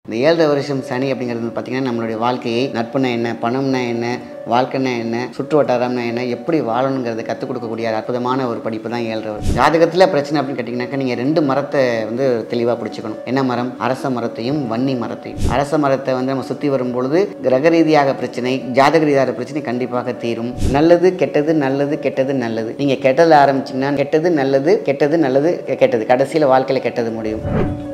இந்த ஏழரை வருஷம் சனி அப்படிங்கிறது பார்த்தீங்கன்னா நம்மளுடைய வாழ்க்கையை நட்புனா என்ன பணம்னா என்ன வாழ்க்கைனா என்ன சுற்று வட்டாரம்னா என்ன எப்படி வாழணுங்கிறத கற்றுக் கொடுக்கக்கூடிய அற்புதமான ஒரு படிப்பு தான் ஏழரை வருஷம் ஜாதகத்தில் பிரச்சனை அப்படின்னு கேட்டிங்கனாக்கா நீங்கள் ரெண்டு மரத்தை வந்து தெளிவாக பிடிச்சிக்கணும் என்ன மரம் அரச மரத்தையும் வன்னி மரத்தையும் அரச மரத்தை வந்து நம்ம சுற்றி வரும்பொழுது கிரக ரீதியாக பிரச்சனை ஜாதக ரீதியாக பிரச்சனை கண்டிப்பாக தீரும் நல்லது கெட்டது நல்லது கெட்டது நல்லது நீங்கள் கெட்டதில் ஆரம்பிச்சிங்கன்னா கெட்டது நல்லது கெட்டது நல்லது கெட்டது கடைசியில் வாழ்க்கையில் கெட்டது முடியும்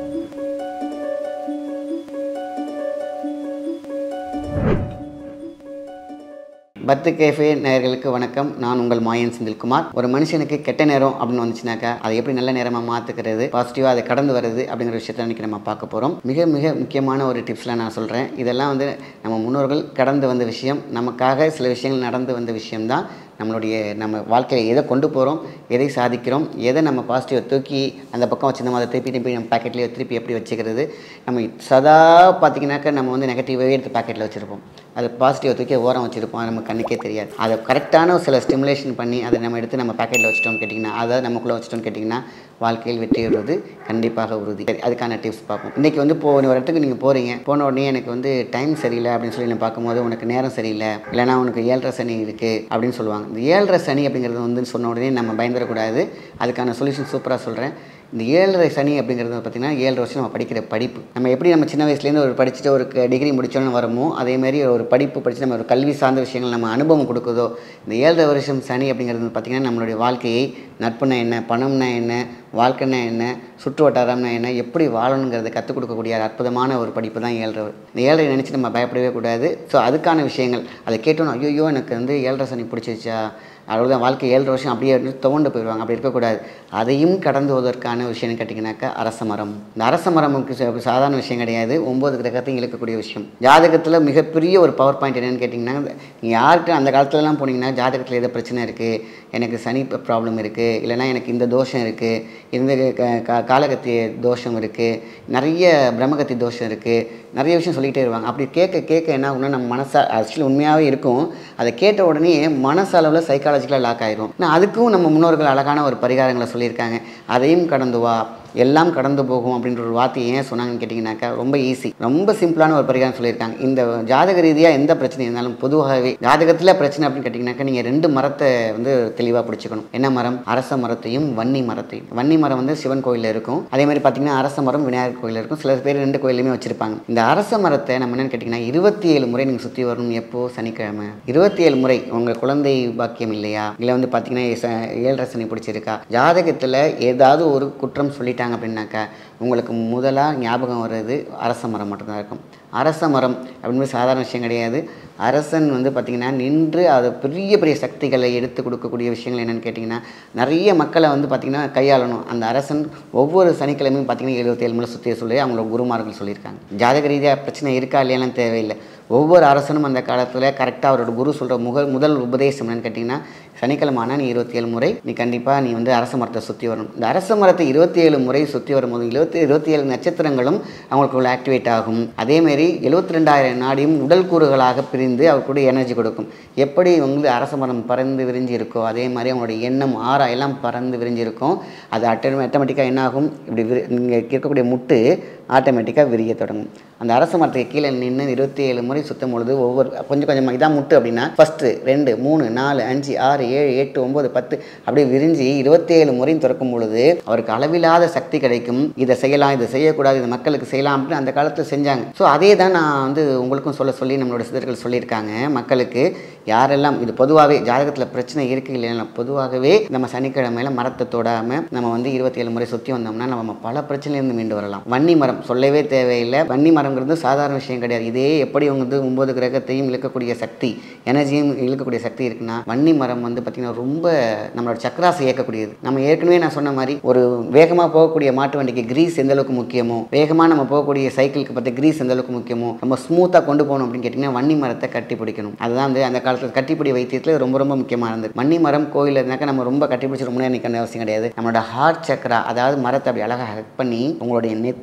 பத்து கேஃபே நேயர்களுக்கு வணக்கம் நான் உங்கள் மாயன் செந்தில்குமார் ஒரு மனுஷனுக்கு கெட்ட நேரம் அப்படின்னு வந்துச்சுனாக்கா அதை எப்படி நல்ல நேரமாக மாற்றுக்கிறது பாசிட்டிவாக அதை கடந்து வருது அப்படிங்கிற விஷயத்தை இன்றைக்கி நம்ம பார்க்க போகிறோம் மிக மிக முக்கியமான ஒரு டிப்ஸ்லாம் நான் சொல்கிறேன் இதெல்லாம் வந்து நம்ம முன்னோர்கள் கடந்து வந்த விஷயம் நமக்காக சில விஷயங்கள் நடந்து வந்த விஷயம்தான் நம்மளுடைய நம்ம வாழ்க்கையில் எதை கொண்டு போகிறோம் எதை சாதிக்கிறோம் எதை நம்ம பாசிட்டிவை தூக்கி அந்த பக்கம் வச்சிருந்தோம் அதை திருப்பி திருப்பி நம்ம பாக்கெட்லேயே திருப்பி எப்படி வச்சுக்கிறது நம்ம சதா பார்த்திங்கனாக்கா நம்ம வந்து நெகட்டிவாகவே எடுத்து பாக்கெட்டில் வச்சுருப்போம் அது பாசிட்டிவை தூக்கி ஓரம் வச்சுருப்போம் அது நம்ம கண்ணுக்கே தெரியாது அதை கரெக்டான சில ஸ்டிமுலேஷன் பண்ணி அதை நம்ம எடுத்து நம்ம பாக்கெட்டில் வச்சிட்டோம்னு கேட்டிங்கன்னா அதை நமக்குள்ளே வச்சிட்டோம்னு கேட்டிங்கன்னா வாழ்க்கையில் வெற்றி பெறுவது கண்டிப்பாக உறுதி சரி, அதுக்கான டிப்ஸ் பார்ப்போம் இன்றைக்கி வந்து போ ஒரு இடத்துக்கு நீங்கள் போகிறீங்க போன உடனே எனக்கு வந்து டைம் சரியில்லை அப்படின்னு சொல்லி நான் பார்க்கும்போது உனக்கு நேரம் சரியில்லை இல்லைனா உனக்கு ஏழரை சனி இருக்குது அப்படின்னு சொல்லுவாங்க இந்த ஏழரை சனி அப்படிங்கிறது வந்து சொன்ன உடனே நம்ம பயந்துடக்கூடாது அதுக்கான சொல்யூஷன் சூப்பராக சொல்கிறேன் இந்த ஏழரை சனி அப்படிங்கிறது பார்த்திங்கன்னா ஏழரை வருஷம் நம்ம படிக்கிற படிப்பு நம்ம எப்படி நம்ம சின்ன வயசுலேருந்து ஒரு படிச்சுட்டு ஒரு டிகிரி முடிச்சோன்னு வரமோ அதேமாதிரி ஒரு படிப்பு படித்து நம்ம ஒரு கல்வி சார்ந்த விஷயங்கள் நம்ம அனுபவம் கொடுக்குதோ இந்த ஏழரை வருஷம் சனி அப்படிங்கிறது பார்த்திங்கன்னா நம்மளுடைய வாழ்க்கையை நட்புனா என்ன பணம்னா என்ன வாழ்க்கைனா என்ன சுற்று வட்டாரம்னா என்ன எப்படி வாழணுங்கிறத கற்றுக் கொடுக்கக்கூடிய அற்புதமான ஒரு படிப்பு தான் ஏழரை இந்த ஏழரை நினச்சி நம்ம பயப்படவே கூடாது ஸோ அதுக்கான விஷயங்கள் அதை கேட்டோன்னு ஐயோ எனக்கு வந்து ஏழரை சனி பிடிச்சிருச்சா அவ்வளோதான் வாழ்க்கை ஏழு வருஷம் அப்படியே இருந்து துவண்டு போயிடுவாங்க அப்படி இருக்கக்கூடாது அதையும் கடந்து போவதற்கான விஷயம்னு கேட்டிங்கனாக்கா அரச மரம் இந்த அரச மரமுக்கு சா- சாதாரண விஷயம் கிடையாது ஒம்பது கிரகத்தையும் இழுக்கக்கூடிய விஷயம் ஜாதகத்தில் மிகப்பெரிய ஒரு பவர் பாயிண்ட் என்னென்னு கேட்டிங்கன்னா நீங்கள் யார்கிட்ட அந்த காலத்துலலாம் போனீங்கன்னா ஜாதகத்தில் எது பிரச்சனை இருக்குது எனக்கு சனி ப்ராப்ளம் இருக்குது இல்லைனா எனக்கு இந்த தோஷம் இருக்குது இந்த க- க- காலகத்தி தோஷம் இருக்குது நிறைய பிரம்மகத்தி தோஷம் இருக்குது நிறைய விஷயம் சொல்லிகிட்டே இருப்பாங்க அப்படி கேட்க கேட்க என்ன ஆகும்னா நம்ம மனசா ஆக்சுவலி உண்மையாகவே இருக்கும் அதை கேட்ட உடனே மனசளவில் சைக்காலஜிக்கலாக லாக் ஆயிரும் நான் அதுக்கும் நம்ம முன்னோர்கள் அழகான ஒரு பரிகாரங்களை சொல்லியிருக்காங்க அதையும் கடந்து வா எல்லாம் கடந்து போகும் அப்படின்ற ஒரு வார்த்தையை ஏன் சொன்னாங்கன்னு கேட்டிங்கனாக்கா ரொம்ப ஈஸி ரொம்ப சிம்பிளான ஒரு பரிகாரம் சொல்லியிருக்காங்க இந்த ஜாதக ரீதியாக எந்த பிரச்சனை இருந்தாலும் பொதுவாகவே ஜாதகத்தில் பிரச்சனை அப்படின்னு கேட்டிங்கனாக்கா நீங்கள் ரெண்டு மரத்தை வந்து தெளிவாக பிடிச்சிக்கணும் என்ன மரம் அரச மரத்தையும் வன்னி மரத்தையும் வன்னி மரம் வந்து சிவன் கோயிலில் இருக்கும் அதே மாதிரி பார்த்தீங்கன்னா அரச மரம் விநாயகர் கோயிலில் இருக்கும் சில பேர் ரெண்டு கோயிலுமே வச்சிருப்பாங்க இந்த அரச மரத்தை நம்ம என்னன்னு கேட்டிங்கன்னா இருபத்தி ஏழு முறை நீங்கள் சுற்றி வரணும் எப்போ சனிக்கிழமை இருபத்தி ஏழு முறை உங்கள் குழந்தை பாக்கியம் இல்லையா இல்லை வந்து பார்த்தீங்கன்னா ச- ஏழரை சனி பிடிச்சிருக்கா ஜாதகத்தில் ஏதாவது ஒரு குற்றம் சொல்லிட்டாங்க அப்படின்னாக்கா உங்களுக்கு முதலாக ஞாபகம் வர்றது அரச மரம் மட்டும்தான் இருக்கும் அரச மரம் அப்படின்னு சாதாரண விஷயம் கிடையாது அரசன் வந்து பார்த்திங்கன்னா நின்று அது பெரிய பெரிய சக்திகளை எடுத்து கொடுக்கக்கூடிய விஷயங்கள் என்னென்னு கேட்டிங்கன்னா நிறைய மக்களை வந்து பார்த்திங்கன்னா கையாளணும் அந்த அரசன் ஒவ்வொரு சனிக்கிழமையும் பார்த்திங்கன்னா எழுபத்தேழு முறை சுற்றிய சொல்லி அவங்களோட குருமார்கள் சொல்லியிருக்காங்க ஜாதக ரீதியாக பிரச்சனை இருக்கா இல்லையான்னு தேவையில்லை ஒவ்வொரு அரசனும் அந்த காலத்தில் கரெக்டாக அவரோட குரு சொல்கிற முதல் முதல் உபதேசம் என்னன்னு கேட்டிங்கன்னா சனிக்கிழமை ஆனால் நீ இருபத்தி ஏழு முறை நீ கண்டிப்பாக நீ வந்து அரச மரத்தை சுற்றி வரணும் இந்த அரச மரத்தை இருபத்தி ஏழு முறை சுற்றி வரும்போது இருபத்தி இருபத்தி ஏழு நட்சத்திரங்களும் அவங்களுக்குள்ள ஆக்டிவேட் ஆகும் அதேமாரி எழுபத்தி ரெண்டாயிரம் நாடியும் உடல் கூறுகளாக பிரிந்து அவருக்கு எனர்ஜி கொடுக்கும் எப்படி வந்து அரச மரம் பறந்து விரிஞ்சு இருக்கோ அதே மாதிரி அவங்களுடைய எண்ணம் ஆறா எல்லாம் பறந்து விரிஞ்சு இருக்கும் அது ஆட்டோ ஆட்டோமேட்டிக்காக என்ன ஆகும் இப்படி விரி இங்கே இருக்கக்கூடிய முட்டு ஆட்டோமேட்டிக்காக விரிய தொடங்கும் அந்த அரச மரத்துக்கு கீழே நின்று இருபத்தி ஏழு முறை சுற்றும் பொழுது ஒவ்வொரு கொஞ்சம் கொஞ்சமாக இதான் முட்டு அப்படின்னா ஃபஸ்ட்டு ரெண்டு மூணு நாலு அஞ்சு ஆறு ஏழு எட்டு ஒம்பது பத்து அப்படியே விரிஞ்சு இருபத்தி ஏழு முறையும் திறக்கும் பொழுது அவருக்கு அளவில்லாத சக்தி கிடைக்கும் இதை செய்யலாம் இதை செய்யக்கூடாது இது மக்களுக்கு செய்யலாம் அப்படின்னு அந்த காலத்தில் செஞ்சாங்க ஸோ அதே தான் நான் வந்து உங்களுக்கும் சொல்ல சொல்லி நம்மளோட சித்தர்கள் சொல்லியிருக்காங்க மக்களுக்கு யாரெல்லாம் இது பொதுவாகவே ஜாதகத்தில் பிரச்சனை இருக்கு இல்லைன்னா பொதுவாகவே நம்ம சனிக்கிழமையில மரத்தை தொடாமல் நம்ம வந்து இருபத்தி ஏழு முறை சுற்றி வந்தோம்னா நம்ம பல பிரச்சனையிலிருந்து மீண்டு வரலாம் வன்னி மரம் சொல்லவே தேவையில்லை வன்னி மரங்கிறது சாதாரண விஷயம் கிடையாது இதே எப்படி வந்து ஒன்பது கிரகத்தையும் இழுக்கக்கூடிய சக்தி எனர்ஜியும் இழுக்கக்கூடிய சக்தி இருக்குன்னா வன்னி மரம் வந்து பார்த்திங்கன்னா ரொம்ப நம்மளோட சக்கராசை இயக்கக்கூடியது நம்ம ஏற்கனவே நான் சொன்ன மாதிரி ஒரு வேகமாக போகக்கூடிய மாட்டு வண்டிக்கு கிரீஸ் எந்த அளவுக்கு முக்கியமோ வேகமாக நம்ம போகக்கூடிய சைக்கிளுக்கு பார்த்து கிரீஸ் எந்த அளவுக்கு முக்கியமோ நம்ம ஸ்மூத்தாக கொண்டு போகணும் அப்படின்னு கேட்டிங்கன்னா வன்னி மரத்தை கட்டி பிடிக்கணும் அதுதான் வந்து அந்த காலத்தில் கட்டிப்பிடி வைத்தியத்தில் ரொம்ப ரொம்ப முக்கியமாக இருந்தது வன்னி மரம் கோயில் இருந்தாக்கா நம்ம ரொம்ப கட்டி பிடிச்சி ரொம்ப நேரம் நிற்க அவசியம் கிடையாது நம்மளோட ஹார்ட் சக்கரா அதாவது மரத்தை அப்படி அழகாக ஹக் பண்ணி உங்களுடைய நெத்தி உங்களோட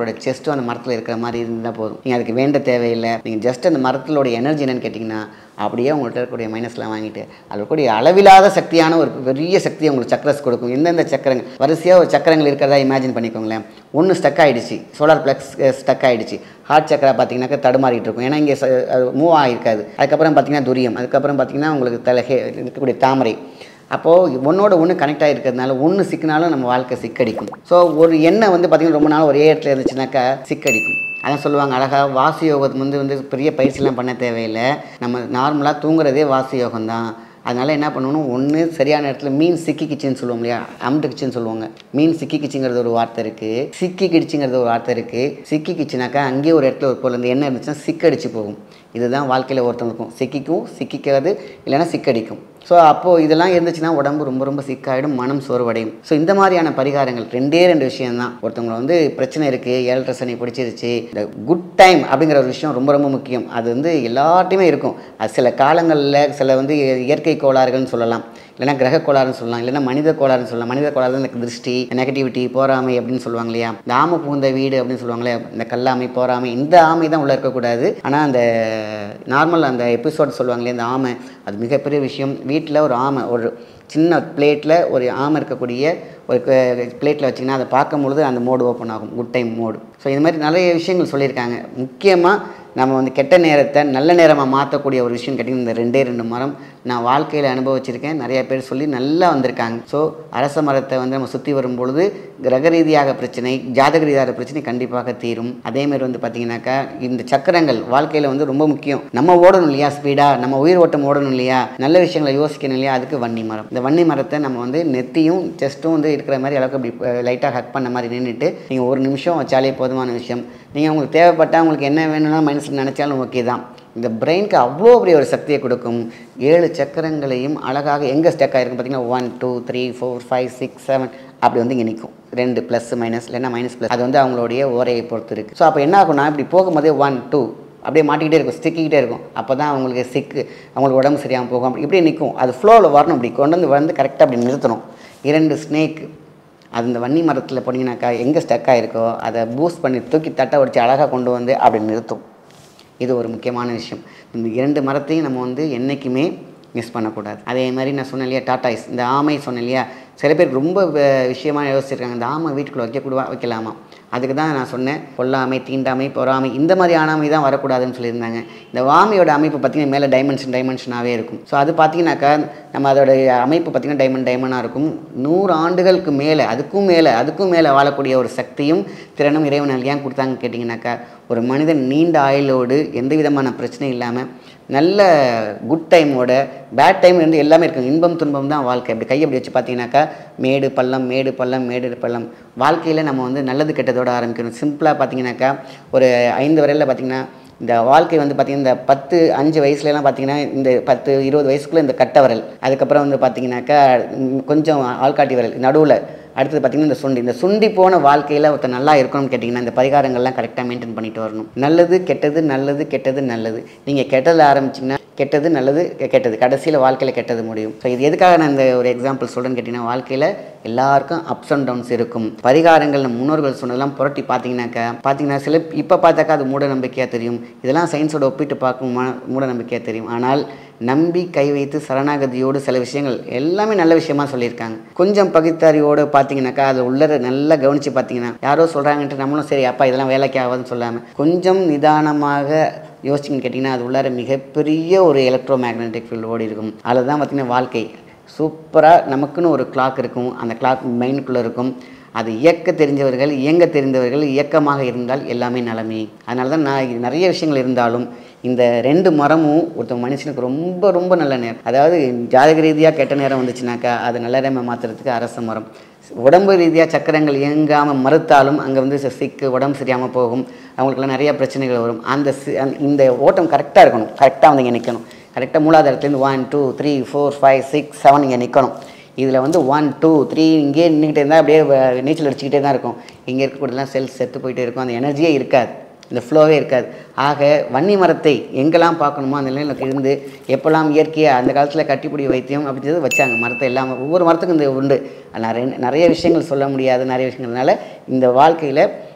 உங்களோட செஸ்ட்டும் அந்த மரத்தில் இருக்கிற மாதிரி இருந்தால் போதும் நீங்கள் அதுக்கு வேண்ட தேவையில்லை நீங்கள் ஜஸ்ட் அந்த மரத்திலோட எனர்ஜி என்னன்னு கேட்டிங்கன்னா அப்படியே உங்கள்கிட்ட இருக்கக்கூடிய மைனஸ்லாம் வாங்கிட்டு அதில் இருக்கக்கூடிய அளவில்லாத சக்தியான ஒரு பெரிய சக்தியை உங்களுக்கு சக்கரஸ் கொடுக்கும் எந்தெந்த சக்கரங்கள் வரிசையாக ஒரு சக்கரங்கள் இருக்கிறதா இமேஜின் பண்ணிக்கோங்களேன் ஒன்று ஸ்டக் ஆகிடுச்சு சோலார் ப்ளக்ஸ் ஸ்டக் ஆகிடுச்சு ஹார்ட் சக்கரா பார்த்தீங்கன்னாக்கா தடுமாறிட்டு இருக்கும் ஏன்னா இங்கே மூவ் ஆகிருக்காது அதுக்கப்புறம் பார்த்தீங்கன்னா துரியம் அதுக்கப்புறம் பார்த்தீங்கன்னா உங்களுக்கு தலகே இருக்கக்கூடிய தாமரை அப்போது ஒன்றோட ஒன்று கனெக்ட் ஆகிருக்கிறதுனால ஒன்று சிக்கினாலும் நம்ம வாழ்க்கை சிக்கடிக்கும் ஸோ ஒரு எண்ணெய் வந்து பார்த்திங்கன்னா ரொம்ப நாள் ஒரே இடத்துல இருந்துச்சுனாக்கா சிக்கடிக்கும் அதான் சொல்லுவாங்க அழகாக வாசி யோகம் வந்து வந்து பெரிய பயிற்சிலாம் பண்ண தேவையில்லை நம்ம நார்மலாக தூங்குறதே வாசி யோகம் தான் அதனால் என்ன பண்ணணும் ஒன்று சரியான இடத்துல மீன் சிக்கிக்கிச்சின்னு சொல்லுவோம் இல்லையா அமுட்டுக்குச்சின்னு சொல்லுவாங்க மீன் சிக்கிக்கிச்சிங்கிறது ஒரு வார்த்தை இருக்குது சிக்கிக்கிடுச்சுங்கிறது ஒரு வார்த்தை இருக்குது சிக்கிக்கிச்சுனாக்கா அங்கேயே ஒரு இடத்துல ஒரு பொருள் அந்த எண்ணெய் இருந்துச்சுன்னா சிக்கடிச்சு போகும் இதுதான் வாழ்க்கையில் ஒருத்தவங்களுக்கும் சிக்கிக்கும் சிக்கிக்காது இல்லைன்னா சிக்கடிக்கும் ஸோ அப்போது இதெல்லாம் இருந்துச்சுன்னா உடம்பு ரொம்ப ரொம்ப சிக்காயிடும் மனம் சோர்வடையும் ஸோ இந்த மாதிரியான பரிகாரங்கள் ரெண்டே ரெண்டு விஷயம் தான் ஒருத்தவங்களை வந்து பிரச்சனை இருக்குது ஏழரை சனி பிடிச்சிருச்சு இந்த குட் டைம் அப்படிங்கிற ஒரு விஷயம் ரொம்ப ரொம்ப முக்கியம் அது வந்து எல்லார்ட்டையுமே இருக்கும் அது சில காலங்களில் சில வந்து இயற்கை கோளாறுகள்னு சொல்லலாம் இல்லைனா கிரக கோளாறுன்னு சொல்லலாம் இல்லைனா மனித கோளாறுன்னு சொல்லலாம் மனித கோளாறு எனக்கு திருஷ்டி நெகட்டிவிட்டி போராமை அப்படின்னு சொல்லுவாங்க இல்லையா இந்த ஆமை பூந்த வீடு அப்படின்னு சொல்லுவாங்களே இந்த கல்லாமை போராமை இந்த ஆமை தான் உள்ளே இருக்கக்கூடாது ஆனால் அந்த நார்மல் அந்த எபிசோட் சொல்லுவாங்களே இந்த ஆமை அது மிகப்பெரிய விஷயம் வீட்டில் ஒரு ஆமை ஒரு சின்ன பிளேட்டில் ஒரு ஆமை இருக்கக்கூடிய ஒரு பிளேட்டில் வச்சிங்கன்னா அதை பார்க்கும் பொழுது அந்த மோடு ஓப்பன் ஆகும் குட் டைம் மோடு ஸோ இது மாதிரி நிறைய விஷயங்கள் சொல்லியிருக்காங்க முக்கியமாக நம்ம வந்து கெட்ட நேரத்தை நல்ல நேரமாக மாற்றக்கூடிய ஒரு விஷயம் கேட்டிங்கன்னா இந்த ரெண்டே ரெண்டு மரம் நான் வாழ்க்கையில் அனுபவிச்சிருக்கேன் நிறைய பேர் சொல்லி நல்லா வந்திருக்காங்க ஸோ அரச மரத்தை வந்து நம்ம சுற்றி வரும் பொழுது கிரக ரீதியாக பிரச்சனை ஜாதக ரீதியாக பிரச்சனை கண்டிப்பாக தீரும் அதேமாதிரி வந்து பார்த்திங்கனாக்கா இந்த சக்கரங்கள் வாழ்க்கையில் வந்து ரொம்ப முக்கியம் நம்ம ஓடணும் இல்லையா ஸ்பீடாக நம்ம உயிர் ஓட்டம் ஓடணும் இல்லையா நல்ல விஷயங்களை யோசிக்கணும் இல்லையா அதுக்கு வன்னி மரம் இந்த வன்னி மரத்தை நம்ம வந்து நெத்தியும் செஸ்ட்டும் வந்து இருக்கிற மாதிரி அளவுக்கு அப்படி லைட்டாக ஹக் பண்ண மாதிரி நின்றுட்டு நீங்கள் ஒரு நிமிஷம் வச்சாலே போதுமான விஷயம் நீங்கள் உங்களுக்கு தேவைப்பட்டால் உங்களுக்கு என்ன வேணும்னா மனசில் நினச்சாலும் ஓகே தான் இந்த பிரெயினுக்கு அவ்வளோ பெரிய ஒரு சக்தியை கொடுக்கும் ஏழு சக்கரங்களையும் அழகாக எங்கே ஸ்டெக் ஆகிருக்கும் பார்த்தீங்கன்னா one two three four five six seven அப்படி வந்து இங்கே நிற்கும் ரெண்டு ப்ளஸ் மைனஸ் இல்லைன்னா மைனஸ் ப்ளஸ் அது வந்து அவங்களுடைய ஓரையை பொறுத்து இருக்குது ஸோ அப்போ என்ன ஆகும்னா இப்படி போகும்போதே ஒன் டூ அப்படியே மாட்டிக்கிட்டே இருக்கும் ஸ்டிக்கிக்கிட்டே இருக்கும் அப்போ தான் அவங்களுக்கு சிக்கு அவங்களுக்கு உடம்பு சரியாமல் போகும் அப்படி இப்படியே நிற்கும் அது ஃப்ளோவில் வரணும் இப்படி கொண்டு வந்து வந்து கரெக்டாக அப்படி நிறுத்தணும் இரண்டு ஸ்னேக் அது இந்த வன்னி மரத்தில் போனீங்கன்னாக்கா எங்கே ஸ்டக் ஆகிருக்கோ அதை பூஸ்ட் பண்ணி தூக்கி தட்டை உடச்சி அழகாக கொண்டு வந்து அப்படி நிறுத்தும் இது ஒரு முக்கியமான விஷயம் இந்த இரண்டு மரத்தையும் நம்ம வந்து என்றைக்குமே மிஸ் பண்ணக்கூடாது அதே மாதிரி நான் சொன்னேன் இல்லையா டாட்டாய்ஸ் இந்த ஆமை சொன்னேன் இல்லையா சில பேர் ரொம்ப வ- விஷயமா யோசிச்சிருக்காங்க இந்த ஆமை வீட்டுக்குள்ளே வைக்கக்கூடவா வைக்கலாமா அதுக்கு தான் நான் சொன்னேன் கொல்லாமை தீண்டாமை பொறாமை இந்த மாதிரி ஆணாமை தான் வரக்கூடாதுன்னு சொல்லியிருந்தாங்க இந்த வாமையோட அமைப்பு பார்த்திங்கன்னா மேலே டைமென்ஷன் டைமென்ஷனாகவே இருக்கும் ஸோ அது பார்த்தீங்கன்னாக்கா நம்ம அதோட அமைப்பு பார்த்திங்கன்னா டைமண்ட் டைமண்டாக இருக்கும் நூறு ஆண்டுகளுக்கு மேலே அதுக்கும் மேலே அதுக்கும் மேலே வாழக்கூடிய ஒரு சக்தியும் திறனும் இறைவன் ஏன் கொடுத்தாங்க கேட்டிங்கனாக்கா ஒரு மனிதன் நீண்ட ஆயுளோடு எந்த விதமான பிரச்சனையும் இல்லாமல் நல்ல குட் டைமோட பேட் டைம் வந்து எல்லாமே இருக்கும் இன்பம் துன்பம் தான் வாழ்க்கை அப்படி கையை அப்படி வச்சு பார்த்தீங்கன்னாக்கா மேடு பள்ளம் மேடு பள்ளம் மேடு பள்ளம் வாழ்க்கையில் நம்ம வந்து நல்லது கெட்டதோட ஆரம்பிக்கணும் சிம்பிளாக பார்த்தீங்கன்னாக்கா ஒரு ஐந்து வரையில் பார்த்தீங்கன்னா இந்த வாழ்க்கை வந்து பார்த்திங்கன்னா இந்த பத்து அஞ்சு வயசுலலாம் பார்த்தீங்கன்னா இந்த பத்து இருபது வயசுக்குள்ளே இந்த கட்டை விரல் அதுக்கப்புறம் வந்து பார்த்தீங்கன்னாக்கா ம், கொஞ்சம் ஆள்காட்டி விரல் நடுவில் அடுத்தது பார்த்தீங்கன்னா இந்த சுண்டி இந்த சுண்டி போன வாழ்க்கையில் ஒருத்தர் நல்லா இருக்கணும்னு கேட்டிங்கன்னா இந்த பரிகாரங்கள்லாம் கரெக்டாக மெயின்டைன் பண்ணிட்டு வரணும் நல்லது கெட்டது நல்லது கெட்டது நல்லது நீங்கள் கெட்டதில் ஆரம்பிச்சிங்கன்னா கெட்டது நல்லது கெ- கெட்டது கடைசியில் வாழ்க்கையில் கெட்டது முடியும் ஸோ இது எதுக்காக நான் இந்த ஒரு எக்ஸாம்பிள் சொல்கிறேன்னு கேட்டிங்கன்னா வாழ்க்கையில் எல்லாருக்கும் அப்ஸ் அண்ட் டவுன்ஸ் இருக்கும் பரிகாரங்கள் நம்ம முன்னோர்கள் சொன்னதெல்லாம் புரட்டி பார்த்தீங்கன்னாக்கா பார்த்தீங்கன்னா சில இப்போ பார்த்தாக்கா அது மூட நம்பிக்கையாக தெரியும் இதெல்லாம் சயின்ஸோட ஒப்பிட்டு பார்க்கும் ம- மூட நம்பிக்கையாக தெரியும் ஆனால் நம்பி கை வைத்து சரணாகதியோடு சில விஷயங்கள் எல்லாமே நல்ல விஷயமா சொல்லியிருக்காங்க கொஞ்சம் பகுத்தறிவோடு பார்த்தீங்கன்னாக்கா அது உள்ளர நல்லா கவனித்து பார்த்தீங்கன்னா யாரோ சொல்கிறாங்கன்ட்டு நம்மளும் சரி அப்பா இதெல்லாம் வேலைக்கு ஆகாதுன்னு சொல்லாமல் கொஞ்சம் நிதானமாக யோசிச்சுன்னு கேட்டிங்கன்னா அது உள்ளார மிகப்பெரிய ஒரு எலக்ட்ரோ மேக்னெட்டிக் ஃபீல்டு ஓடி இருக்கும் அதில் தான் பார்த்தீங்கன்னா வாழ்க்கை சூப்பராக நமக்குன்னு ஒரு கிளாக் இருக்கும் அந்த கிளாக் மைண்டுக்குள்ளே இருக்கும் அது இயக்க தெரிஞ்சவர்கள் இயங்க தெரிந்தவர்கள் இயக்கமாக இருந்தால் எல்லாமே நலமே அதனால தான் நான் இது நிறைய விஷயங்கள் இருந்தாலும் இந்த ரெண்டு மரமும் ஒருத்தன் மனுஷனுக்கு ரொம்ப ரொம்ப நல்ல நேரம் அதாவது ஜாதக ரீதியாக கெட்ட நேரம் வந்துச்சுனாக்கா அது நல்ல நேரம் மாற்றுறதுக்கு அரச மரம் உடம்பு ரீதியாக சக்கரங்கள் இயங்காமல் மறுத்தாலும் அங்கே வந்து சி- சிக்கு உடம்பு சரியாமல் போகும் அவங்களுக்குலாம் நிறைய பிரச்சனைகள் வரும் அந்த சி- அந்த- இந்த ஓட்டம் கரெக்டாக இருக்கணும் கரெக்டாக வந்து இங்கே நிற்கணும் கரெக்டாக மூலாதாரத்துலேருந்து one two three four five six seven இங்கே நிற்கணும் இதில் வந்து ஒன் டூ த்ரீ இங்கே நின்றுக்கிட்டே இருந்தால் அப்படியே வ- நீச்சல் அடிச்சுக்கிட்டே தான் இருக்கும் இங்கே இருக்கக்கூடியலாம் செல்ஸ் செத்து போயிட்டே இருக்கும் அந்த எனர்ஜியே இருக்காது இந்த ஃப்ளோவே இருக்காது ஆக வன்னி மரத்தை எங்கெல்லாம் பார்க்கணுமோ அந்த நிலையில் இருந்து எப்போல்லாம் இயற்கையாக அந்த காலத்தில் கட்டிப்பிடி வைத்தியம் அப்படின்றது வச்சாங்க மரத்தை எல்லாம் ஒவ்வொரு மரத்துக்கும் இந்த உண்டு நான் ரெண்டு- நிறைய விஷயங்கள் சொல்ல முடியாது நிறைய விஷயங்கள்னால இந்த வாழ்க்கையில்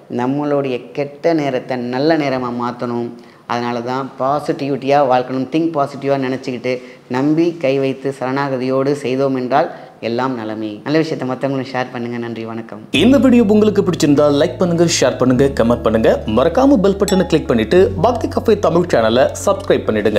நம்மளுடைய கெட்ட நேரத்தை நல்ல நேரமாக மாற்றணும் அதனால தான் பாசிட்டிவிட்டியாக வாழ்க்கணும் திங்க் பாசிட்டிவாக நினச்சிக்கிட்டு நம்பி கை வைத்து சரணாகதியோடு செய்தோம் என்றால் எல்லாம் நலமே நல்ல விஷயத்தை மற்றவங்களும் ஷேர் பண்ணுங்கள் நன்றி வணக்கம் இந்த வீடியோ உங்களுக்கு பிடிச்சிருந்தா லைக் பண்ணுங்க ஷேர் பண்ணுங்க கமெண்ட் பண்ணுங்க மறக்காம பெல் பட்டனை கிளிக் பண்ணிட்டு பக்தி கஃபே தமிழ் சேனலை சப்ஸ்கிரைப் பண்ணிடுங்க